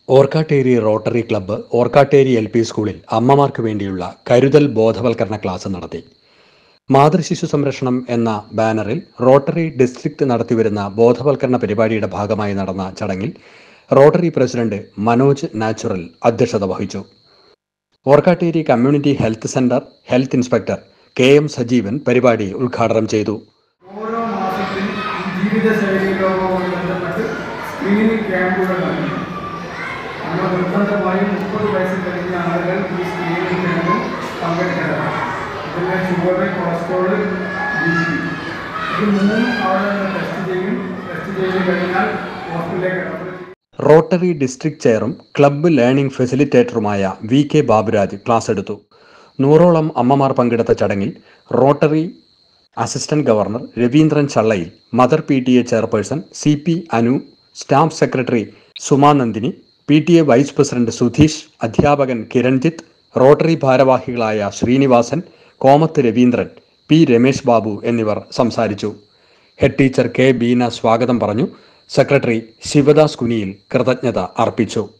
Orkkatteri rotary club Orkkatteri L P സ്കൂളിൽ അമ്മമാർക്ക് വേണ്ടിയുള്ള കരുതൽ ബോധവൽക്കരണ ക്ലാസ് നടത്തി മാതൃശിശു സംരക്ഷണം എന്ന ബാനറിൽ റോട്ടറി ഡിസ്ട്രിക്ട് നടത്തിവരുന്ന ബോധവൽക്കരണ പരിപാടിയുടെ ഭാഗമായി നടന്ന ചടങ്ങിൽ റോട്ടറി പ്രസിഡന്റ് മനോജ് നാച്ചുറൽ അധ്യക്ഷത വഹിച്ചു Orkkatteri community health centre health inspector K M Sajeevan പരിപാടി ഉദ്ഘാടനം ചെയ്തു ഓരോ മാസത്തിലും ഈ ജീവിതശൈലി രോഗവുമായി ബന്ധപ്പെട്ട് സ്ക്രീനിംഗ് ക്യാമ്പുകൾ നടത്തുന്നു നമ്മൾ നിർബന്ധമായും മുപ്പത് വയസ്സ് കഴിഞ്ഞ ആളുകൾ ഈ സ്ക്രീനിംഗ് ക്യാമ്പിൽ പങ്കെടുക്കണം ഇതിൽ ഷുഗർ കൊളസ്ട്രോൾ ബി പി ഇത് മൂന്നും അവിടെ നിന്ന് ടെസ്റ്റ് ചെയ്യും ടെസ്റ്റ് ചെയ്ത് കഴിഞ്ഞാൽ ഹോസ്പിറ്റലിലേക്ക് റെഫർ ചെയ്യും റോട്ടറി ഡിസ്ട്രിക്ട് ചെയറും ക്ലബ്ബ് ലേണിംഗ് ഫെസിലിറ്റേറ്ററുമായ വി കെ ബാബുരാജ് ക്ലാസ് എടുത്തു നൂറോളം അമ്മമാർ പങ്കെടുത്ത ചടങ്ങിൽ rotary assistant governor Raveendran Challayil mother P T A chairperson C P Anu staff secretary Sumanandini P T A vice president Sudheesh അധ്യാപകൻ കിരൺജിത്ത് റോട്ടറി ഭാരവാഹികളായ ശ്രീനിവാസൻ കോമത്ത് രവീന്ദ്രൻ പി രമേശ് ബാബു എന്നിവർ സംസാരിച്ചു ഹെഡ് ടീച്ചർ കെ ബീന സ്വാഗതം പറഞ്ഞു സെക്രട്ടറി ശിവദാസ് കുനിയിൽ കൃതജ്ഞത അർപ്പിച്ചു